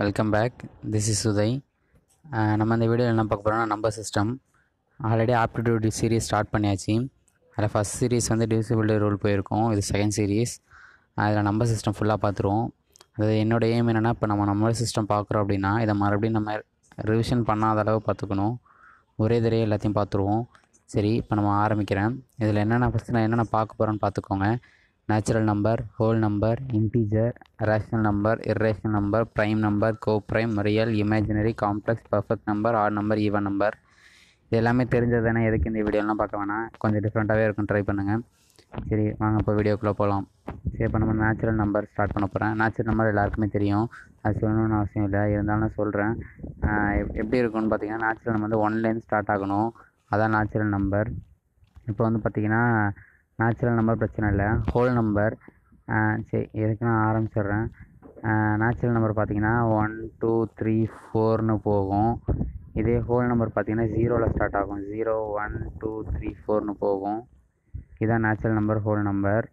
welcome back this is Uday ah நம்ம இந்த வீடியோவில் என்ன பார்க்க போகிறோம்னா number system already aptitude series start பண்ணியாச்சு அதில் ஃபஸ்ட் சீரிஸ் வந்து டிவிசிபிலிட்டி ரூல் போயிருக்கோம் இது செகண்ட் சீரிஸ் அதில் நம்பர் சிஸ்டம் ஃபுல்லாக பார்த்துருவோம் அது என்னோட எய்ம் என்னென்னா இப்போ நம்ம நம்பர் சிஸ்டம் பார்க்குறோம் அப்படின்னா இதை மறுபடியும் நம்ம ரிவிஷன் பண்ணாத அளவு பார்த்துக்கணும் ஒரே தடவை எல்லாத்தையும் பார்த்துருவோம் சரி இப்போ நம்ம ஆரம்பிக்கிறேன் இதில் என்னென்ன ஃபஸ்ட்டு நான் என்னென்ன பார்க்க போகிறேன்னு பார்த்துக்கோங்க natural number whole number integer rational number irrational number prime number கோ coprime real imaginary complex perfect number odd number even number இது எல்லாமே தெரிஞ்சது தானே எதுக்கு இந்த வீடியோலாம் பார்க்க வேணாம் கொஞ்சம் டிஃப்ரெண்ட்டாகவே இருக்கும் ட்ரை பண்ணுங்கள் சரி வாங்க இப்போ வீடியோக்குள்ளே போகலாம் சரி இப்போ நம்ம நேச்சுரல் நம்பர் ஸ்டார்ட் பண்ண போகிறேன் நேச்சுரல் நம்பர் எல்லாருக்குமே தெரியும் அது சொல்லணும்னு அவசியம் இல்லை இருந்தாலும் நான் சொல்கிறேன் எப்படி இருக்கும்னு பார்த்தீங்கன்னா நேச்சுரல் நம்பர் வந்து ஒன்லேருந்து ஸ்டார்ட் ஆகணும் அதான் நேச்சுரல் நம்பர் இப்போ வந்து பார்த்தீங்கன்னா நேச்சுரல் நம்பர் பிரச்சனை இல்லை ஹோல் நம்பர் சரி எதுக்கு நான் ஆரம்பிச்சிடுறேன் நேச்சுரல் நம்பர் பார்த்தீங்கன்னா ஒன் டூ த்ரீ ஃபோர்னு போகும் இதே ஹோல் நம்பர் பார்த்தீங்கன்னா ஜீரோவில் ஸ்டார்ட் ஆகும் ஜீரோ ஒன் டூ த்ரீ ஃபோர்னு போகும் இதான் natural number whole number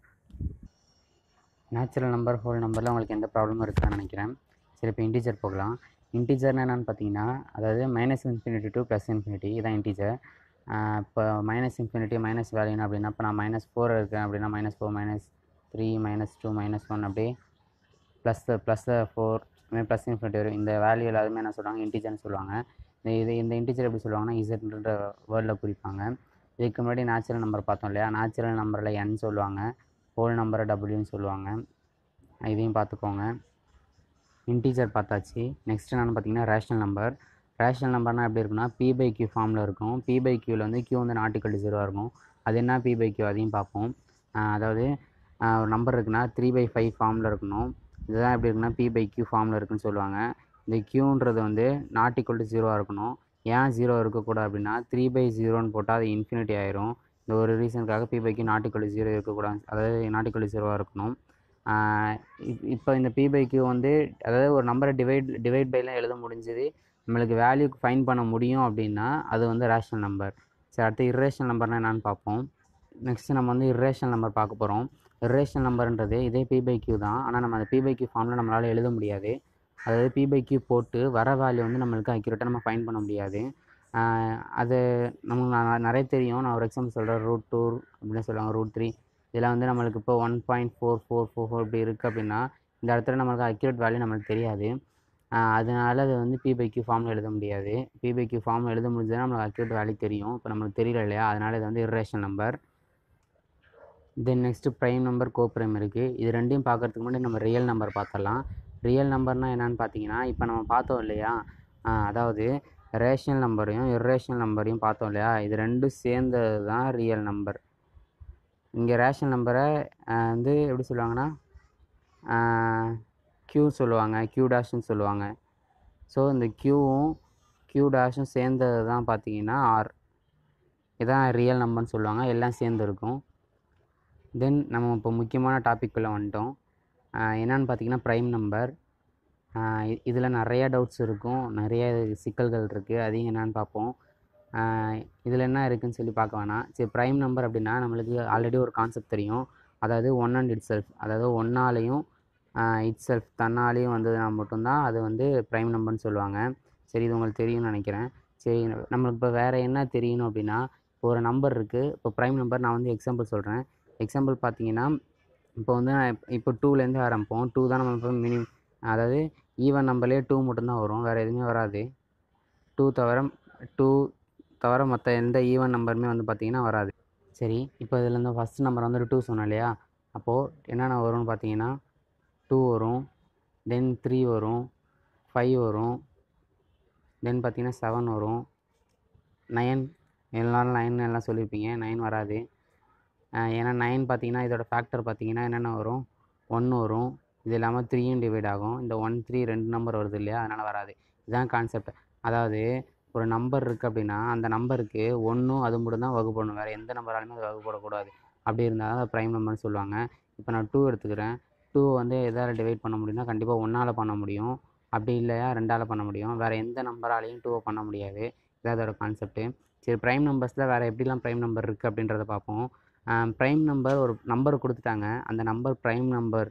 natural number whole நம்பரில் உங்களுக்கு எந்த ப்ராப்ளமும் இருக்கான்னு நினைக்கிறேன் சரி இப்போ இன்டீஜர் போகலாம் இன்டீஜர்னா என்னென்னு பார்த்தீங்கன்னா அதாவது minus infinity to plus infinity இதான் இன்டீஜர் இப்போ மைனஸ் இன்ஃபினிட்டி மைனஸ் வேல்யூன்னு அப்படின்னா இப்போ நான் மைனஸ் ஃபோர் இருக்கேன் அப்படின்னா minus four minus three minus two minus one அப்படியே ப்ளஸ் ப்ளஸ் ஃபோர் இதுமாதிரி ப்ளஸ் இன்ஃபினிட்டி வரும் இந்த வேல்யூ எல்லாருமே என்ன சொல்லுவாங்க இன்டீஜர்னு சொல்லுவாங்க இந்த இது இந்த இன்டீஜர் எப்படி சொல்லுவாங்கன்னா இசட்ன்ற வேர்டில் குறிப்பாங்க இதுக்கு முன்னாடி நேச்சுரல் நம்பர் பார்த்தோம் இல்லையா நேச்சுரல் நம்பரில் என் சொல்லுவாங்க ஹோல் நம்பரை டபுள்யூன்னு சொல்லுவாங்க இதையும் பார்த்துக்கோங்க இன்டீஜர் பார்த்தாச்சு நெக்ஸ்ட் என்னென்னு பார்த்தீங்கன்னா ரேஷனல் நம்பர் ரேஷனல் நம்பர்னால் எப்படி இருக்குன்னா பி பை கியூ ஃபார்மில் இருக்கும் பி பை கியூவில் வந்து கியூ வந்து நாட்டிக்கல் ஜீரோவாக இருக்கும் அது என்ன பி பை கியூ அதையும் பார்ப்போம் அதாவது ஒரு நம்பர் இருக்குன்னா த்ரீ பை ஃபைவ் ஃபார்மில் இருக்கணும் இதுதான் எப்படி இருக்குன்னா பி பை கியூ ஃபார்மில் இருக்குன்னு சொல்லுவாங்க இந்த கியூன்றது வந்து நாட்டிக்கல் டு ஜீரோவாக இருக்கணும் ஏன் ஜீரோ இருக்கக்கூடாது அப்படின்னா த்ரீ பை ஜீரோன்னு போட்டால் அது இன்ஃபினிட்டி ஆயிரும் இந்த ஒரு ரீசனுக்காக P by Q not equal to zero இருக்கக்கூடாது அதாவது நாட்டிக்கல் டு ஜீரோவாக இருக்கணும் இப்போ இந்த பி பை கியூ வந்து அதாவது ஒரு நம்பரை டிவைட் டிவைட் பைலாம் எழுத முடிஞ்சது நம்மளுக்கு வேல்யூ ஃபைன் பண்ண முடியும் அப்படின்னா அது வந்து ரேஷனல் நம்பர் சரி அடுத்து இர்ரேஷனல் நம்பர்னால் என்னென்னு பார்ப்போம் நெக்ஸ்ட்டு நம்ம வந்து இர்ரேஷனல் நம்பர் பார்க்க போகிறோம் இர்ரேஷனல் நம்பர்ன்றது இதே பி பை கியூ தான் ஆனால் நம்ம அந்த பி பை கியூ ஃபார்மில் நம்மளால் எழுத முடியாது அதாவது பி பை கியூ போட்டு வர வேல்யூ வந்து நம்மளுக்கு அக்யூரேட்டாக நம்ம ஃபைன் பண்ண முடியாது அது நமக்கு நான் நிறைய தெரியும் நான் ஒரு எக்ஸாம்பிள் சொல்கிறேன் ரூட் டூ அப்படின்னு சொல்லுவாங்க ரூட் த்ரீ இதில் வந்து நம்மளுக்கு இப்போ one point four four four four இப்படி இருக்குது அப்படின்னா இந்த இடத்துல நம்மளுக்கு அக்யூரேட் வேல்யூ நம்மளுக்கு தெரியாது அதனால் அது வந்து பி பை கியூ ஃபார்மில் எழுத முடியாது பி பை கியூ ஃபார்மில் எழுத முடிஞ்சதுன்னா நம்மளுக்கு அக்யூரேட் வேல்யூ தெரியும் இப்போ நம்மளுக்கு தெரியல இல்லையா அதனால் இது வந்து irrational number then next prime number கோ ப்ரைம் இருக்குது இது ரெண்டையும் பார்க்குறதுக்கு முன்னாடி நம்ம ரியல் நம்பர் பார்த்துடலாம் ரியல் நம்பர்னால் என்னென்னு பார்த்தீங்கன்னா இப்போ நம்ம பார்த்தோம் இல்லையா அதாவது ரேஷனல் நம்பரையும் இர்ரேஷனல் நம்பரையும் பார்த்தோம் இல்லையா இது ரெண்டும் சேர்ந்தது தான் ரியல் நம்பர் இங்கே ரேஷனல் நம்பரை வந்து எப்படி சொல்லுவாங்கன்னா க்யூ சொல்லுவாங்க க்யூ டேஷ்னு சொல்லுவாங்க ஸோ இந்த க்யூவும் க்யூ டேஷும் சேர்ந்தது தான் பார்த்தீங்கன்னா ஆர் இதான் ரியல் நம்பர்னு சொல்லுவாங்க எல்லாம் சேர்ந்து இருக்கும் தென் நம்ம இப்போ முக்கியமான டாபிக்குள்ளே வந்துட்டோம் என்னென்னு பார்த்தீங்கன்னா ப்ரைம் நம்பர் இதில் நிறையா டவுட்ஸ் இருக்கும் நிறைய சிக்கல்கள் இருக்குது அதையும் என்னென்னு பார்ப்போம் இதில் என்ன இருக்குதுன்னு சொல்லி பார்க்க வேணாம் சரி ப்ரைம் நம்பர் அப்படின்னா நம்மளுக்கு ஆல்ரெடி ஒரு கான்செப்ட் தெரியும் அதாவது ஒன் அண்ட் இட் செல்ஃப் அதாவது ஒன்னாலையும் இட் செல்ஃப் தன்னாலேயும் வந்ததுனா மட்டும்தான் அது வந்து ப்ரைம் நம்பர்னு சொல்லுவாங்க சரி இது உங்களுக்கு தெரியும்னு நினைக்கிறேன் சரி நம்மளுக்கு இப்போ வேறு என்ன தெரியணும் அப்படின்னா இப்போ ஒரு நம்பர் இருக்குது இப்போ ப்ரைம் நம்பர் நான் வந்து எக்ஸாம்பிள் சொல்கிறேன் எக்ஸாம்பிள் பார்த்தீங்கன்னா இப்போ வந்து நான் இப்போ டூலேருந்து ஆரம்பிப்போம் டூ தான் நம்ம இப்போ மினிமம் அதாவது ஈவன் நம்பர்லேயே டூ மட்டும்தான் வரும் வேறு எதுவுமே வராது டூ தவிர டூ தவிர மற்ற எந்த ஈவன் நம்பருமே வந்து பார்த்திங்கன்னா வராது சரி இப்போ இதில் இந்த ஃபஸ்ட் நம்பர் வந்து டூ சொன்னோம் இல்லையா அப்போது என்னென்ன வரும்னு பார்த்தீங்கன்னா டூ வரும் தென் த்ரீ வரும் ஃபைவ் வரும் தென் பார்த்திங்கன்னா செவன் வரும் நயன் எல்லாரும் நைன் எல்லாம் சொல்லியிருப்பீங்க நைன் வராது ஏன்னா நைன் பார்த்தீங்கன்னா இதோட ஃபேக்டர் பார்த்தீங்கன்னா என்னென்ன வரும் ஒன்று வரும் இது இல்லாமல் த்ரீயும் டிவைட் ஆகும் இந்த ஒன் த்ரீ ரெண்டு நம்பர் வருது இல்லையா அதனால் வராது இதுதான் கான்செப்ட் அதாவது ஒரு நம்பர் இருக்குது அப்படின்னா அந்த நம்பருக்கு ஒன்றும் அது மட்டும் தான் வகுப்படணும் வேறு எந்த நம்பராலுமே அது வகுப்படக்கூடாது அப்படி இருந்தால் தான் ப்ரைம் நம்பர்னு சொல்லுவாங்க இப்போ நான் டூ எடுத்துக்கிறேன் டூ வந்து எதால் டிவைட் பண்ண முடியும்னா கண்டிப்பாக ஒன்றால் பண்ண முடியும் அப்படி இல்லையா ரெண்டால் பண்ண முடியும் வேறு எந்த நம்பராலையும் டூவை பண்ண முடியாது இதான் அதோட கான்செப்ட்டு சரி ப்ரைம் நம்பர்ஸில் வேறு எப்படிலாம் ப்ரைம் நம்பர் இருக்குது அப்படின்றத பார்ப்போம் ப்ரைம் நம்பர் ஒரு நம்பர் கொடுத்துட்டாங்க அந்த நம்பர் ப்ரைம் நம்பர்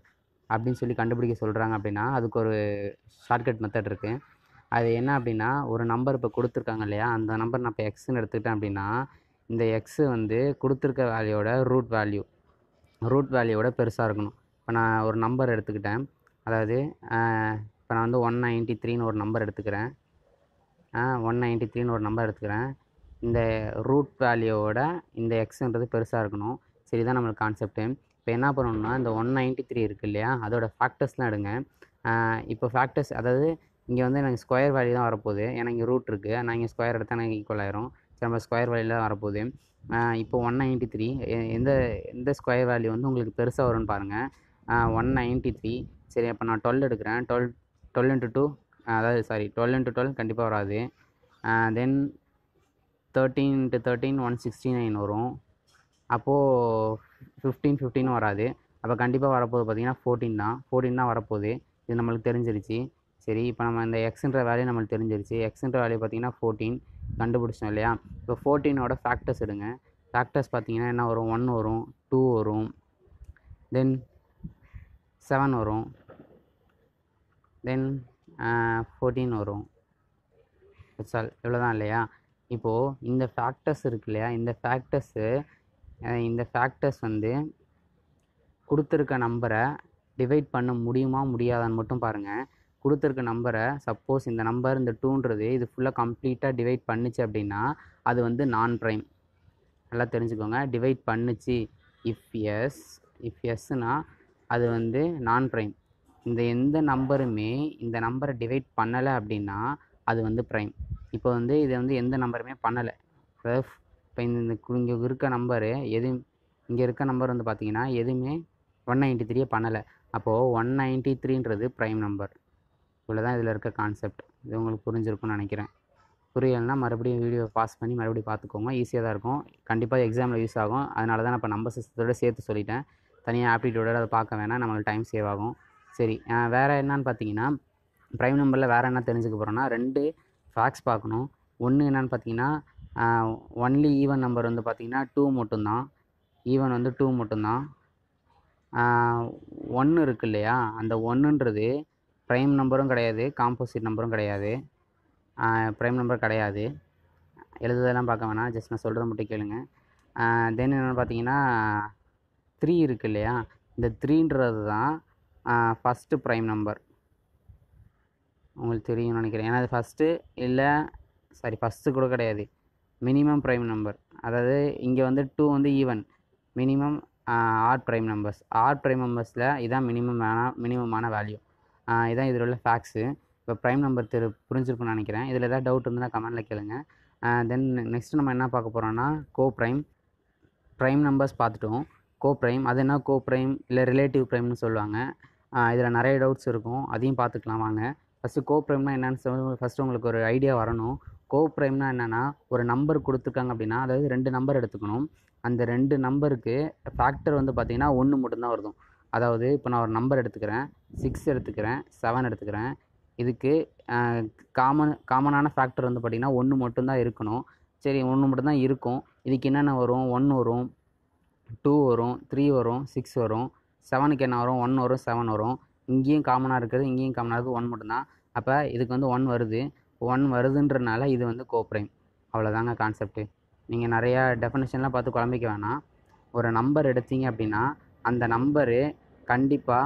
அப்படின்னு சொல்லி கண்டுபிடிக்க சொல்கிறாங்க அப்படின்னா அதுக்கு ஒரு ஷார்ட்கட் மெத்தட் இருக்குது அது என்ன அப்படின்னா ஒரு நம்பர் இப்போ கொடுத்துருக்காங்க இல்லையா அந்த நம்பர் நான் இப்போ எக்ஸ்ன்னு எடுத்துக்கிட்டேன் அப்படின்னா இந்த எக்ஸு வந்து கொடுத்துருக்க வேல்யூவோட ரூட் வேல்யூ ரூட் வேல்யூவோட பெருசாக இருக்கணும் இப்போ நான் ஒரு நம்பர் எடுத்துக்கிட்டேன் அதாவது இப்போ நான் வந்து ஒன் நைன்ட்டி த்ரீன்னு ஒரு நம்பர் எடுத்துக்கிறேன் ஒன் நைன்ட்டி த்ரீன்னு ஒரு நம்பர் எடுத்துக்கிறேன் இந்த ரூட் வேல்யூவோட இந்த எக்ஸுன்றது பெருசாக இருக்கணும் சரி தான் நம்மளுக்கு கான்செப்ட்டு இப்போ என்ன பண்ணணும்னா இந்த ஒன் நைன்ட்டி த்ரீ இருக்குது இல்லையா அதோட ஃபேக்டர்ஸ்லாம் எடுங்க இப்போ ஃபேக்டர்ஸ் அதாவது இங்கே வந்து எனக்கு ஸ்கொயர் வேல்யூ தான் வரப்போகுது ஏன்னா இங்கே ரூட் இருக்குது நான் இங்கே ஸ்கொயர் எடுத்தால் எனக்கு ஈக்குவல் ஆயிரும் சரி நம்ம ஸ்கொயர் வேல்யூ தான் வரப்போகுது இப்போ ஒன் நைன்ட்டி த்ரீ எந்த எந்த ஸ்கொயர் வேல்யூ வந்து உங்களுக்கு பெருசாக வரும்னு பாருங்கள் ஒன் நைன்ட்டி த்ரீ சரி அப்போ நான் டுவெல் எடுக்கிறேன் டுவெல் டுவெல் இன்ட்டு டூ அதாவது சாரி டுவெல் இன்ட்டு டுவெல் கண்டிப்பாக வராது then thirteen into thirteen one sixty nine வரும் அப்போது ஃபிஃப்டீன் ஃபிஃப்டின் வராது அப்போ கண்டிப்பாக வரப்போகுது பார்த்தீங்கன்னா ஃபோர்டீன் தான் ஃபோர்டீன் தான் வரப்போகுது இது நம்மளுக்கு தெரிஞ்சிருச்சு சரி இப்போ நம்ம இந்த எக்ஸுன்ற வேல்யூ நம்மளுக்கு தெரிஞ்சிருச்சு எக்ஸுன்ற வேல்யூ பார்த்தீங்கன்னா ஃபோர்டீன் கண்டுபிடிச்சோம் இல்லையா இப்போ ஃபோர்டீனோட ஃபேக்டர்ஸ் எடுங்க ஃபேக்டர்ஸ் பார்த்தீங்கன்னா என்ன வரும் ஒன் வரும் டூ வரும் தென் செவன் வரும் தென் ஃபோர்டீன் வரும் சால் இவ்வளோ தான் இல்லையா இப்போது இந்த ஃபேக்டர்ஸ் இருக்கு இல்லையா இந்த ஃபேக்டர்ஸு இந்த ஃபேக்டர்ஸ் வந்து கொடுத்துருக்க நம்பரை டிவைட் பண்ண முடியுமா முடியாதான்னு மட்டும் பாருங்கள் கொடுத்துருக்க நம்பரை சப்போஸ் இந்த நம்பர் இந்த டூன்றது இது ஃபுல்லாக கம்ப்ளீட்டாக டிவைட் பண்ணுச்சு அப்படின்னா அது வந்து நான் ப்ரைம் நல்லா தெரிஞ்சுக்கோங்க டிவைட் பண்ணுச்சு இஃப் எஸ் இஃப் எஸ்னா அது வந்து நான் ப்ரைம் இந்த எந்த நம்பருமே இந்த நம்பரை டிவைட் பண்ணலை அப்படின்னா அது வந்து ப்ரைம் இப்போ வந்து இதை வந்து எந்த நம்பருமே பண்ணலை இப்போ இந்த இங்கே இருக்க நம்பரு எது இங்கே இருக்க நம்பர் வந்து பார்த்தீங்கன்னா எதுவுமே ஒன் நைன்ட்டி த்ரீயே பண்ணலை அப்போது ஒன் நைன்ட்டி த்ரீன்றது ப்ரைம் நம்பர் இவ்வளோ தான் இதில் இருக்க கான்செப்ட் இது உங்களுக்கு புரிஞ்சிருக்கும்னு நினைக்கிறேன் புரியலைன்னா மறுபடியும் வீடியோ பாஸ் பண்ணி மறுபடியும் பார்த்துக்கோங்க ஈஸியாக தான் இருக்கும் கண்டிப்பாக எக்ஸாமில் யூஸ் ஆகும் அதனால தான் நான் இப்போ நம்பர் சிஸ்டத்தோட சேர்த்து சொல்லிட்டேன் தனியாக ஆப்டிடியூடோட அதை பார்க்க வேணாம் நம்மளுக்கு டைம் சேவ் ஆகும் சரி வேறு என்னன்னு பார்த்தீங்கன்னா ப்ரைம் நம்பரில் வேறு என்ன தெரிஞ்சுக்க போகிறோன்னா ரெண்டு ஃபேக்ஸ் பார்க்கணும் ஒன்று என்னன்னு பார்த்தீங்கன்னா ஒன்லி ஈவன் நம்பர் வந்து பார்த்தீங்கன்னா டூ மட்டும்தான் ஈவன் வந்து டூ மட்டும்தான் ஒன்று இருக்கு இல்லையா அந்த ஒன்றுன்றது ப்ரைம் நம்பரும் கிடையாது காம்போசிட் நம்பரும் கிடையாது ப்ரைம் நம்பர் கிடையாது எழுதுதெல்லாம் பார்க்க வேணாம் ஜஸ்ட் நான் சொல்கிறத மட்டும் கேளுங்க தென் என்னென்னு பார்த்தீங்கன்னா த்ரீ இருக்கு இல்லையா இந்த த்ரீன்றது தான் ஃபஸ்ட்டு ப்ரைம் நம்பர் உங்களுக்கு தெரியும்னு நினைக்கிறேன் ஏன்னா அது ஃபஸ்ட்டு இல்லை சாரி ஃபஸ்ட்டு கூட கிடையாது மினிமம் ப்ரைம் நம்பர் அதாவது இங்கே வந்து டூ வந்து even minimum are prime numbers are prime நம்பர்ஸில் இதான் மினிமமான மினிமமான வேல்யூ இதான் இதில் உள்ள ஃபேக்ஸு இப்போ ப்ரைம் நம்பர் தெரு புரிஞ்சிருக்கும்னு நினைக்கிறேன் இதில் ஏதாவது டவுட் இருந்ததுன்னா கமெண்ட்டில் கேளுங்க தென் நெக்ஸ்ட் நம்ம என்ன பார்க்க போகிறோம்னா கோ ப்ரைம் ப்ரைம் நம்பர்ஸ் பார்த்துட்டோம் கோ ப்ரைம் அது என்ன கோ ப்ரைம் இல்லை ரிலேட்டிவ் ப்ரைம்னு சொல்லுவாங்க இதில் நிறைய டவுட்ஸ் இருக்கும் அதையும் பார்த்துக்கலாம் வாங்க ஃபஸ்ட்டு கோ ப்ரைம்னா என்னென்னு சொல்லி ஃபஸ்ட்டு உங்களுக்கு ஒரு ஐடியா வரணும் கோ ப்ரைம்னா என்னென்னா ஒரு நம்பர் கொடுத்துருக்காங்க அப்படின்னா அதாவது ரெண்டு நம்பர் எடுத்துக்கணும் அந்த ரெண்டு நம்பருக்கு ஃபேக்டர் வந்து பார்த்திங்கன்னா ஒன்று மட்டும்தான் வருதும் அதாவது இப்போ நான் ஒரு நம்பர் எடுத்துக்கிறேன் சிக்ஸ் எடுத்துக்கிறேன் செவன் எடுத்துக்கிறேன் இதுக்கு காமன் காமனான ஃபேக்டர் வந்து பார்த்திங்கன்னா ஒன்று மட்டும்தான் இருக்கணும் சரி ஒன்று மட்டும்தான் இருக்கும் இதுக்கு என்னென்ன வரும் ஒன் வரும் டூ வரும் த்ரீ வரும் சிக்ஸ் வரும் செவனுக்கு என்ன வரும் ஒன் வரும் செவன் வரும் இங்கேயும் காமனாக இருக்கிறது இங்கேயும் காமனாக இருக்குது ஒன் மட்டும்தான் அப்போ இதுக்கு வந்து ஒன் வருது ஒன் வருதுன்றனால இது வந்து கோப்ரைம் அவ்வளோதாங்க கான்செப்ட்டு நீங்கள் நிறையா டெஃபனேஷன்லாம் பார்த்து குழம்பிக்க வேணாம் ஒரு நம்பர் எடுத்தீங்க அப்படின்னா அந்த நம்பரு கண்டிப்பாக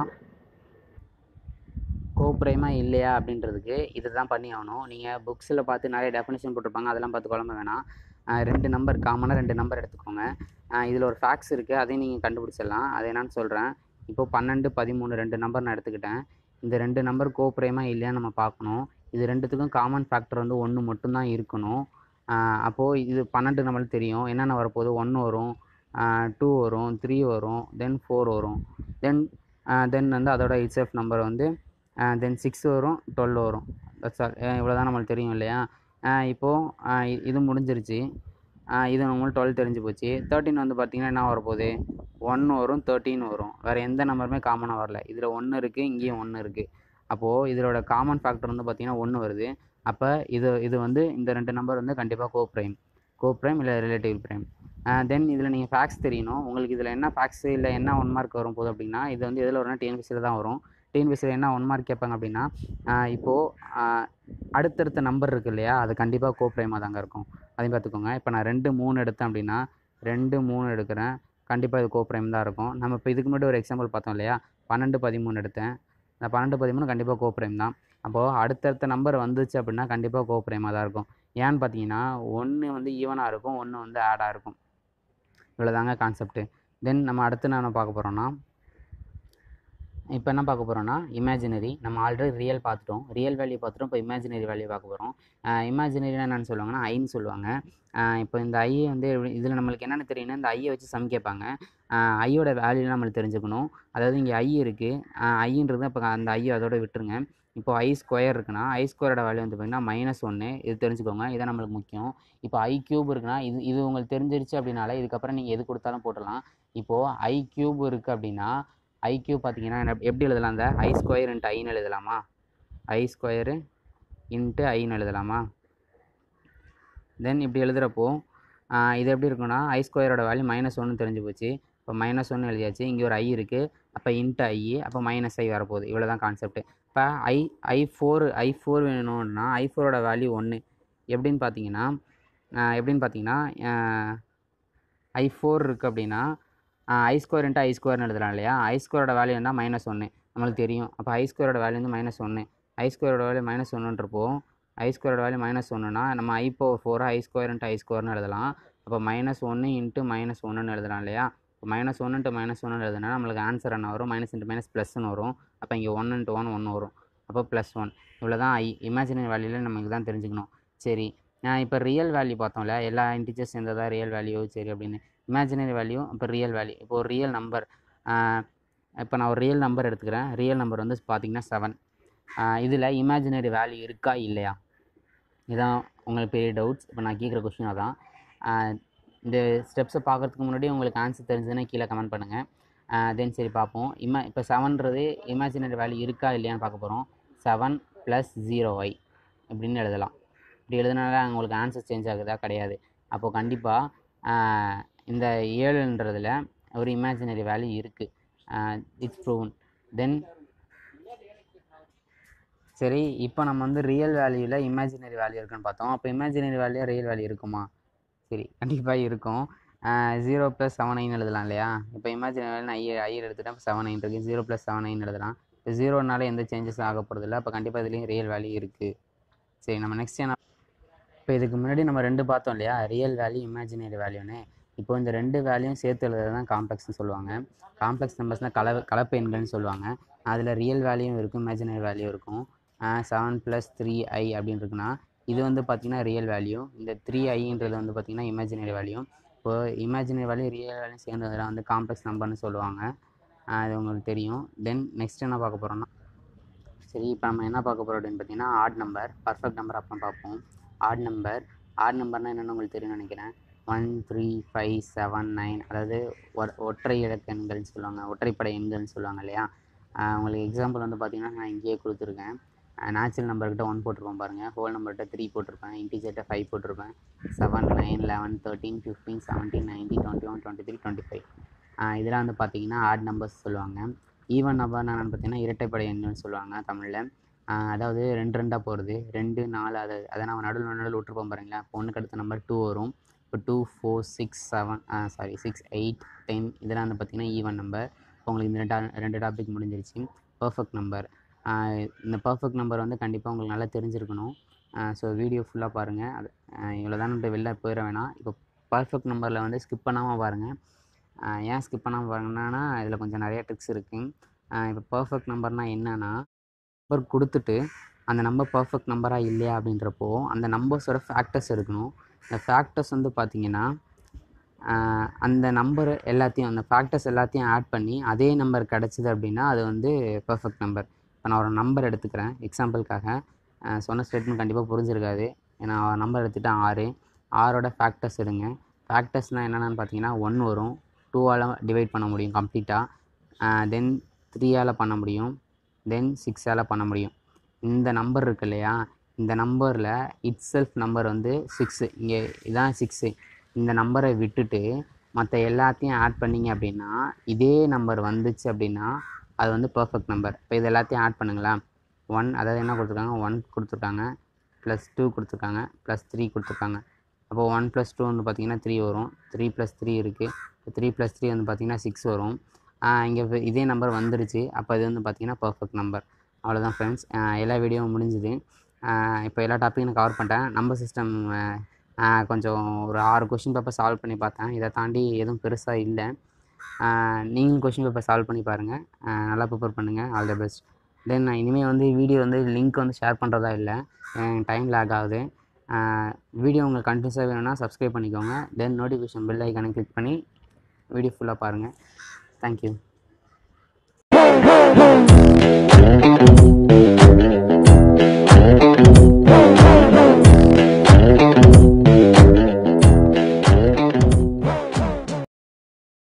கோப்ரைமா இல்லையா அப்படின்றதுக்கு இது தான் பண்ணி ஆகணும் நீங்கள் புக்ஸில் பார்த்து நிறைய டெஃபனேஷன் போட்டிருப்பாங்க அதெல்லாம் பார்த்து குழம்ப வேணாம் ரெண்டு நம்பர் காமனாக ரெண்டு நம்பர் எடுத்துக்கோங்க இதில் ஒரு ஃபேக்ஸ் இருக்குது அதையும் நீங்கள் கண்டுபிடிச்சிடலாம் அது என்னன்னு சொல்கிறேன் இப்போது பன்னெண்டு பதிமூணு ரெண்டு நம்பர் நான் எடுத்துக்கிட்டேன் இந்த ரெண்டு நம்பர் கோப்ரைமா இல்லையான்னு நம்ம பார்க்கணும் இது ரெண்டுத்துக்கும் காமன் ஃபேக்டர் வந்து ஒன்று மட்டும்தான் இருக்கணும் அப்போது இது பன்னெண்டு நம்மளுக்கு தெரியும் என்னென்ன வரப்போகுது ஒன்று வரும் டூ வரும் த்ரீ வரும் தென் ஃபோர் வரும் தென் தென் வந்து அதோட இட்ஸ்எஃப் நம்பர் வந்து தென் சிக்ஸ் வரும் டுவெல் வரும் சார் இவ்வளோ தான் நம்மளுக்கு தெரியும் இல்லையா இப்போது இது முடிஞ்சிருச்சு இது நம்மளுக்கு டுவெல் தெரிஞ்சு போச்சு தேர்ட்டின் வந்து பார்த்திங்கன்னா என்ன வரப்போகுது ஒன் வரும் தேர்ட்டின் வரும் வேறு எந்த நம்பருமே காமனாக வரல இதில் ஒன்று இருக்குது இங்கேயும் ஒன்று இருக்குது அப்போது இதோட காமன் ஃபேக்டர் வந்து பார்த்திங்கன்னா ஒன்று வருது அப்போ இது இது வந்து இந்த ரெண்டு நம்பர் வந்து கண்டிப்பாக கோ ப்ரைம் கோ ப்ரைம் இல்லை ரிலேட்டிவ் ப்ரைம் தென் இதில் நீங்கள் ஃபேக்ஸ் தெரியணும் உங்களுக்கு இதில் என்ன ஃபேக்ஸ் இல்லை என்ன ஒன் மார்க் வரும் போது அப்படின்னா இது வந்து எதில் வரும்னா டிஎன்பிசியில் தான் வரும் டிஎன்பிசியில் என்ன ஒன் மார்க் கேட்பாங்க அப்படின்னா ஆஹ் இப்போது ஆஹ் அடுத்தடுத்த நம்பர் இருக்கு இல்லையா அது கண்டிப்பாக கோ ப்ரைமாக தாங்க இருக்கும் அதையும் பார்த்துக்கோங்க இப்போ நான் ரெண்டு மூணு எடுத்தேன் அப்படின்னா ரெண்டு மூணு எடுக்கிறேன் கண்டிப்பாக இது கோ ப்ரைம் தான் இருக்கும் நம்ம இப்போ இதுக்கு முன்னாடி ஒரு எக்ஸாம்பிள் பார்த்தோம் இல்லையா பன்னெண்டு பதிமூணு எடுத்தேன் அந்த பன்னெண்டு பதிமூணு கண்டிப்பாக கோ ப்ரைம் தான் அப்போது அடுத்தடுத்த நம்பர் வந்துச்சு அப்படின்னா கண்டிப்பாக கோ ப்ரைமாக தான் இருக்கும் ஏன்னு பார்த்தீங்கன்னா ஒன்று வந்து ஈவனாக இருக்கும் ஒன்று வந்து ஆடாக இருக்கும் இவ்வளோதாங்க கான்செப்ட்டு தென் நம்ம அடுத்து நான் பார்க்க போகிறோன்னா இப்போ என்ன பார்க்க போகிறோன்னா இமேஜினரி நம்ம ஆல்ரெடி ரியல் பார்த்துட்டோம் ரியல் வேல்யூ பார்த்துட்டோம் இப்போ இமேஜினரி வேல்யூ பார்க்க போகிறோம் இமேஜினரினா என்னென்னு சொல்லுவாங்கன்னா ஐன்னு சொல்லுவாங்க ஆஹ் இப்போ இந்த ஐ வந்து இதில் நம்மளுக்கு என்னென்ன தெரியும்னா இந்த ஐயை வச்சு சம் கேட்பாங்க ஆஹ் ஐயோட வேல்யூ நம்மளுக்கு தெரிஞ்சுக்கணும் அதாவது இங்கே ஐ இருக்குது ஐன்றது இப்போ அந்த ஐயை அதோட விட்டுருங்க இப்போ ஐ ஸ்கொயர் இருக்குன்னா ஐ ஸ்கொயரோட வேல்யூ வந்து பார்த்திங்கன்னா மைனஸ் ஒன்று இது தெரிஞ்சுக்கோங்க இதான் நம்மளுக்கு முக்கியம் இப்போ ஐ க்யூப் இருக்குன்னா இது இது உங்களுக்கு தெரிஞ்சிருச்சு அப்படின்னால இதுக்கப்புறம் நீங்கள் எது கொடுத்தாலும் போட்டுடலாம் இப்போது ஐ க்யூப் இருக்குது அப்படின்னா ஐ க்யூப் பார்த்தீங்கன்னா என்ன- எப்படி எழுதலாம் அந்த ஐ ஸ்கொயர் இன்ட்டு ஐன்னு எழுதலாமா ஐ ஸ்கொயரு இன்ட்டு ஐன்னு எழுதலாமா தென் இப்படி எழுதுகிறப்போ இது எப்படி இருக்குன்னா ஐ ஸ்கொயரோட வேல்யூ மைனஸ் ஒன்று தெரிஞ்சு போச்சு இப்போ மைனஸ் ஒன்று எழுதியாச்சு இங்கே ஒரு ஐ இருக்குது அப்போ இன்ட்டு ஐ அப்போ மைனஸ் ஐ வரப்போகுது இவ்வளோ தான் கான்செப்ட் இப்போ ஐ ஐ ஃபோர் ஐ ஃபோர் வேணும்னா ஐ ஃபோரோட வேல்யூ ஒன்று எப்படின்னு பார்த்தீங்கன்னா ஆஹ் எப்படின்னு பார்த்தீங்கன்னா ஐ ஃபோர் இருக்குது அப்படின்னா ஐ ஸ்கொயர் இன்ட்டு ஐ ஸ்கொயர்னு எழுதலாம் இல்லையா ஐ ஸ்கொயரோட வேல்யூ என்ன மைனஸ் ஒன்று நம்மளுக்கு தெரியும் அப்போ ஐ ஸ்கொயரோட வேல்யூ வந்து மைனஸ் ஒன்று ஐ ஸ்கொயரோட வேல்யூ மைனஸ் ஒன்றுன்றப்போ ஐ ஸ்கொயரோட வேல்யூ மைனஸ் ஒன்றுனா நம்ம ஐ பவர் ஃபோரை ஐ ஸ்கொயர் இன்ட்டு ஐ ஸ்கொயர்னு எழுதலாம் அப்போ மைனஸ் ஒன்று இன்ட்டு மைனஸ் ஒன்றுன்னு எழுதலாம் இல்லையா இப்போ மைனஸ் ஒன்று இன்ட்டு மைனஸ் ஒன்று எழுதுனா நம்மளுக்கு ஆன்சர் என்ன வரும் மைனஸ் இன்ட்டு மைனஸ் ப்ளஸ்னு வரும் அப்போ இங்கே ஒன் இன்ட்டு ஒன் ஒன்று வரும் அப்போ ப்ளஸ் ஒன் இவ்வளோ தான் ஐ இமேஜினரி வேல்யூவில் நமக்கு தான் தெரிஞ்சுக்கணும் சரி நான் இப்போ ரியல் வேல்யூ பார்த்தோம்ல எல்லா இன்டிஜர்ஸ் சேர்ந்ததா ரியல் வேல்யூ சரி அப்படின்னு இமேஜினரி வேல்யூ இப்போ ரியல் வேல்யூ இப்போ ஒரு ரியல் நம்பர் இப்போ நான் ஒரு ரியல் நம்பர் எடுத்துக்கிறேன் ரியல் நம்பர் வந்து பார்த்தீங்கன்னா செவன் இதில் இமேஜினரி வேல்யூ இருக்கா இல்லையா இதான் உங்களுக்கு பெரிய டவுட்ஸ் இப்போ நான் கேட்குற கொஸ்டின் அதான் ஆஹ் இந்த ஸ்டெப்ஸை பார்க்குறதுக்கு முன்னாடி உங்களுக்கு ஆன்சர் தெரிஞ்சதுன்னா கீழே கமெண்ட் பண்ணுங்கள் தென் சரி பார்ப்போம் இம இப்போ செவன்றது இமேஜினரி வேல்யூ இருக்கா இல்லையான்னு பார்க்க போகிறோம் செவன் ப்ளஸ் ஜீரோ ஒய் இப்படின்னு எழுதலாம் இப்படி எழுதுனால உங்களுக்கு ஆன்சர் சேஞ்ச் ஆகுதா கிடையாது அப்போது கண்டிப்பாக இந்த ஏழுன்றதில் ஒரு இமேஜினரி வேல்யூ இருக்குது இட்ஸ் ப்ரூவன் தென் சரி இப்போ நம்ம வந்து ரியல் வேல்யூவில் இமேஜினரி வேல்யூ இருக்குன்னு பார்த்தோம் அப்போ இமேஜினரி வேல்யூ ரியல் வேல்யூ இருக்குமா சரி கண்டிப்பாக இருக்கும் ஜீரோ ப்ளஸ் செவன் நைன் எழுதலாம் இல்லையா இப்போ இமேஜினரி வேல்யூ நான் ஐ ஐ எடுத்துட்டேன் இப்போ செவன் நைன் இருக்குது ஜீரோ ப்ளஸ் செவன் நைன் எழுதலாம் இப்போ ஜீரோனால எந்த சேஞ்சஸும் ஆக போகிறதில்ல அப்போ கண்டிப்பாக இதுலேயும் ரியல் வேல்யூ இருக்குது சரி நம்ம நெக்ஸ்ட் என்ன இப்போ இதுக்கு முன்னாடி நம்ம ரெண்டு பார்த்தோம் இல்லையா ரியல் வேல்யூ இமேஜினரி வேல்யூன்னு இப்போ இந்த ரெண்டு வேல்யூயும் சேர்த்து எழுதுறது தான் காம்ப்ளெக்ஸ்னு சொல்லுவாங்க காம்ப்ளெக்ஸ் நம்பர்ஸ்னால் கல கலப்பு எண்கள்னு சொல்லுவாங்க அதில் ரியல் வேல்யூவும் இருக்கும் இமேஜினரி வேல்யூ இருக்கும் செவன் ப்ளஸ் த்ரீ ஐ அப்படின்னு இருக்குன்னா இது வந்து பார்த்திங்கன்னா ரியல் வேல்யூ இந்த த்ரீ ஐன்றது வந்து பார்த்திங்கன்னா இமேஜினரி வேல்யூ இப்போ இமேஜினரி வேல்யூ ரியல் வேல்யூ சேர்ந்ததில் வந்து காம்ப்ளெக்ஸ் நம்பர்னு சொல்லுவாங்க ஆஹ் அது உங்களுக்கு தெரியும் தென் நெக்ஸ்ட் என்ன பார்க்க போகிறோம்னா சரி இப்போ நம்ம என்ன பார்க்க போகிறோம் அப்படின்னு பார்த்தீங்கன்னா ஆட் நம்பர் பர்ஃபெக்ட் நம்பர் அப்புறம் பார்ப்போம் ஆட் நம்பர் ஆட் நம்பர்னால் என்னென்னு உங்களுக்கு தெரியும்னு நினைக்கிறேன் one three five seven nine அதாவது ஒ- ஒற்றை இலக்க எண்கள்னு சொல்லுவாங்க ஒற்றைப்படை எண்கள்னு சொல்லுவாங்க இல்லையா ஆஹ் உங்களுக்கு எக்ஸாம்பிள் வந்து பார்த்தீங்கன்னா நான் இங்கேயே கொடுத்துருக்கேன் நேச்சுரல் நம்பர்கிட்ட ஒன் போட்டிருப்பேன் பாருங்கள் ஹோல் நம்பர்கிட்ட த்ரீ போட்டிருப்பேன் இன்டிஜர்கிட்ட ஃபைவ் போட்டிருப்பேன் seven nine eleven thirteen fifteen seventeen nineteen twenty one twenty three twenty five இதெல்லாம் வந்து பார்த்தீங்கன்னா ஆட் நம்பர்ஸ் சொல்லுவாங்க ஈவன் நம்பர்னா என்னன்னு பார்த்தீங்கன்னா இரட்டைப்படை எண்ணுன்னு சொல்லுவாங்க தமிழில் அதாவது ரெண்டு ரெண்டாக போகிறது ரெண்டு நாலு அதை அதை நம்ம நடுவில் நடுவில் விட்டுருப்போம் பாருங்களேன் இப்போ ஒன்றுக்கு அடுத்த நம்பர் டூ வரும் இப்போ two four six seven sorry six eight ten இதெல்லாம் வந்து பார்த்திங்கன்னா ஈவன் நம்பர் இப்போ உங்களுக்கு இந்த ரெண்டு ரெண்டு டாபிக் முடிஞ்சிருச்சு பர்ஃபெக்ட் நம்பர் இந்த பர்ஃபெக்ட் நம்பர் வந்து கண்டிப்பாக உங்களுக்கு நல்லா தெரிஞ்சிருக்கணும் ஸோ வீடியோ ஃபுல்லாக பாருங்கள் அது இவ்வளோ தான் வெளில போயிட வேணாம் இப்போ பர்ஃபெக்ட் நம்பரில் வந்து ஸ்கிப் பண்ணாமல் பாருங்கள் ஆஹ் ஏன் ஸ்கிப் பண்ணாமல் பாருங்கன்னா இதில் கொஞ்சம் நிறைய ட்ரிக்ஸ் இருக்குது இப்போ பர்ஃபெக்ட் நம்பர்னால் என்னன்னா நம்பர் கொடுத்துட்டு அந்த நம்பர் பர்ஃபெக்ட் நம்பராக இல்லையா அப்படின்றப்போ அந்த நம்பர்ஸோட ஃபேக்டர்ஸ் இருக்கணும் இந்த ஃபேக்டர்ஸ் வந்து பார்த்தீங்கன்னா ஆஹ் அந்த நம்பர் எல்லாத்தையும் அந்த ஃபேக்டர்ஸ் எல்லாத்தையும் ஆட் பண்ணி அதே நம்பர் கிடச்சிது அப்படின்னா அது வந்து பர்ஃபெக்ட் நம்பர் இப்போ நான் ஒரு நம்பர் எடுத்துக்கிறேன் எக்ஸாம்பிளுக்காக ஆஹ் சொன்ன ஸ்டேட்மெண்ட் கண்டிப்பாக புரிஞ்சிருக்காது ஏன்னா நம்பர் எடுத்துகிட்டு ஆறு ஆறோட ஃபேக்டர்ஸ் எடுங்க ஃபேக்டர்ஸ்னால் என்னென்னு பார்த்தீங்கன்னா ஒன் வரும் டூவால் டிவைட் பண்ண முடியும் கம்ப்ளீட்டாக தென் த்ரீயால் பண்ண முடியும் தென் சிக்ஸால் பண்ண முடியும் இந்த நம்பர் இருக்கு இல்லையா இந்த நம்பரில் இட் செல்ஃப் நம்பர் வந்து சிக்ஸு இங்கே இதான் சிக்ஸு இந்த நம்பரை விட்டுட்டு மற்ற எல்லாத்தையும் ஆட் பண்ணிங்க அப்படின்னா இதே நம்பர் வந்துச்சு அப்படின்னா அது வந்து பர்ஃபெக்ட் நம்பர் இப்போ இது எல்லாத்தையும் ஆட் பண்ணுங்களா ஒன் அதாவது என்ன கொடுத்துருக்காங்க ஒன் கொடுத்துருக்காங்க ப்ளஸ் டூ கொடுத்துருக்காங்க ப்ளஸ் த்ரீ கொடுத்துருக்காங்க அப்போது ஒன் ப்ளஸ் டூ வந்து பார்த்தீங்கன்னா த்ரீ வரும் த்ரீ ப்ளஸ் த்ரீ இருக்குது த்ரீ ப்ளஸ் த்ரீ வந்து பார்த்தீங்கன்னா சிக்ஸ் வரும் இங்கே இதே நம்பர் வந்துருச்சு அப்போ இது வந்து பார்த்தீங்கன்னா பர்ஃபெக்ட் நம்பர் அவ்வளோதான் ஃப்ரெண்ட்ஸ் எல்லா வீடியோவும் முடிஞ்சுது இப்போ எல்லா டாப்பிக்கும் நான் கவர் பண்ணிட்டேன் நம்பர் சிஸ்டம் கொஞ்சம் ஒரு ஆறு கொஷின் பேப்பர் சால்வ் பண்ணி பார்த்தேன் இதை தாண்டி எதுவும் பெருசாக இல்லை நீங்களும் கொஷின் பேப்பர் சால்வ் பண்ணி பாருங்கள் நல்லா ப்ரிப்பேர் பண்ணுங்கள் ஆல் த பெஸ்ட் தென் நான் இனிமேல் வந்து வீடியோ வந்து லிங்க் வந்து ஷேர் பண்ணுறதா இல்லை டைம் லேக் ஆகுது வீடியோ உங்களுக்கு கண்டினியூஸாக வேணும்னா சப்ஸ்கிரைப் பண்ணிக்கோங்க தென் நோட்டிஃபிகேஷன் பெல் ஐக்கானை கிளிக் பண்ணி வீடியோ ஃபுல்லாக பாருங்கள் தேங்க்யூ